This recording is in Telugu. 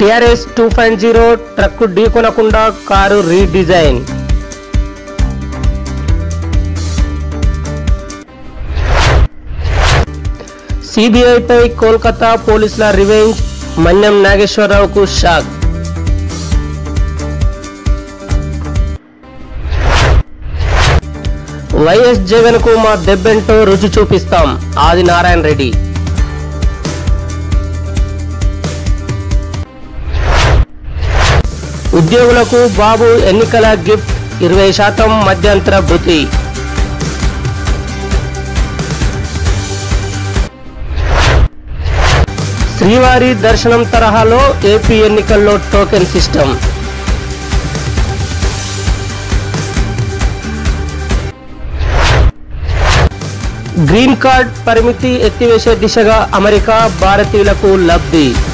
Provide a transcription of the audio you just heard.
TRS two point zero truck ఢీకొనకుండా కారు రీడిజైన్ సిబిఐపై కోల్కతా పోలీసుల రివెంజ్ మన్యం నాగేశ్వరరావుకు షాక్ వైఎస్ జగన్ కు మా దెబ్బెంటో రుచి చూపిస్తాం ఆది నారాయణ రెడ్డి ఉద్యోగులకు బాబు ఎన్నికల గిఫ్ట్ ఇరవై శాతం మధ్యంతర భృతి శ్రీవారి దర్శనం తరహాలో ఏపీ ఎన్నికల్లో టోకెన్ సిస్టమ్ గ్రీన్ కార్డ్ పరిమితి ఎత్తివేసే దిశగా అమెరికా భారతీయులకు లబ్ధి